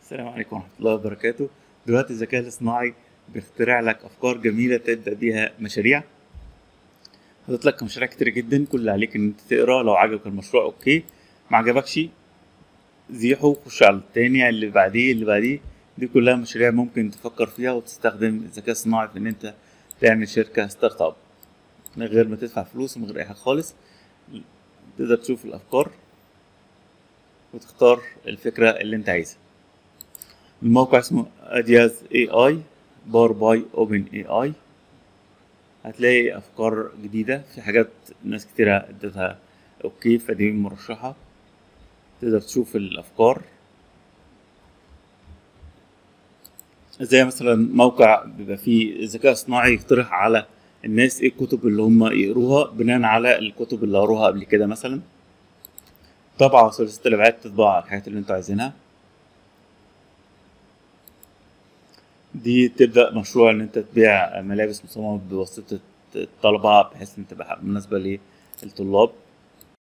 السلام عليكم ورحمة الله وبركاته دلوقتي الذكاء الاصطناعي بيخترع لك أفكار جميلة تبدأ بيها مشاريع حاطط لك مشاريع كتير جدا كل اللي عليك إن أنت تقرا لو عجبك المشروع أوكي ما عجبكش زيحه خش على التاني اللي بعديه اللي بعديه دي كلها مشاريع ممكن تفكر فيها وتستخدم الذكاء الصناعي في إن أنت تعمل شركة ستارت اب من غير ما تدفع فلوس ومن غير أي حاجة خالص تقدر تشوف الأفكار وتختار الفكرة اللي أنت عايزها الموقع اسمه ادياز اي اي بار باي اوبن اي اي هتلاقي افكار جديده في حاجات ناس كتيره ادتها اوكي فدي مرشحه تقدر تشوف الافكار زي مثلا موقع بيبقى فيه ذكاء اصطناعي يقترح على الناس ايه الكتب اللي هم يقروها بناء على الكتب اللي قروها قبل كده مثلا طبعا ثلاثية الابعاد تطبع الحاجات اللي انتوا عايزينها دي تبدا مشروع ان انت تبيع ملابس مصممه بواسطه الطلبه بحيث ان تبقى مناسبه للطلاب